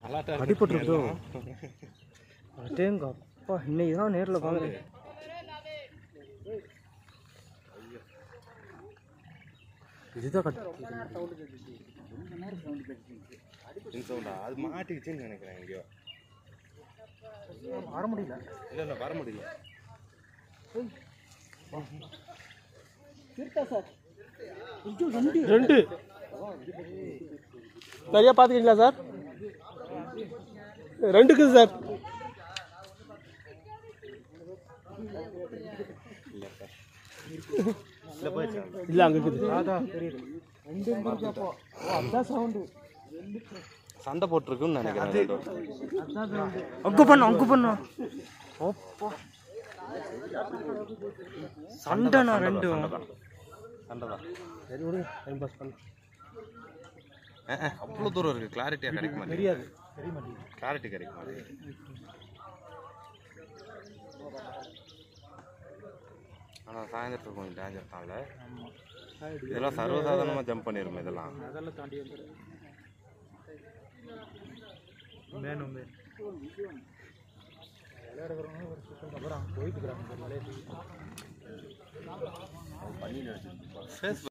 அலாட்டா இருக்கு. அடிபட்டுருச்சோ அடேங்க அப்பா இன்னைக்கு தான் நேரில் பார்க்குறேன் இதுதான் கட் இந்த சவுண்டா அது மாட்டிக்கிச்சுன்னு நினைக்கிறேன் எங்கேயோ வர முடியல இல்லை இல்லை வர முடியல ரெண்டு சரியா பார்த்துக்கிங்களா சார் ரெண்டுக்கு சார் இல்லை போயிடுச்சு இல்லை அங்கே இருக்குது அதான் தெரியுது அதான் சவுண்டு சண்டை போட்டிருக்குன்னு நினைக்கிறேன் ரெண்டும். அங்கு பண்ணு அங்கு பண்ணு அப்பா சண்டைண்ணா ரெண்டும் சண்டை தான் சரி விடுங்க டைம் பாஸ் பண்ணு அவ்வளோ தூரம் இருக்கு கிளாரிட்டியாக கிடைக்க மாட்டேங்குது தெரியாது தெரிய மாட்டேங்குது கிளாரிட்டி கிடைக்க மாட்டேங்குது ஆனால் சாயந்தரத்துக்கு கொஞ்சம் டேஞ்சர் தான்ல இதெல்லாம் சர்வசாதாரணமாக ஜம்ப் பண்ணிடும் இதெல்லாம் அதெல்லாம் தாண்டி வந்துடு மேனும் மேன் விளையாடுறவங்க ஒரு சுத்தம் அப்புறம் போயிட்டு இருக்கிறாங்க மலையை ஃபேஸ்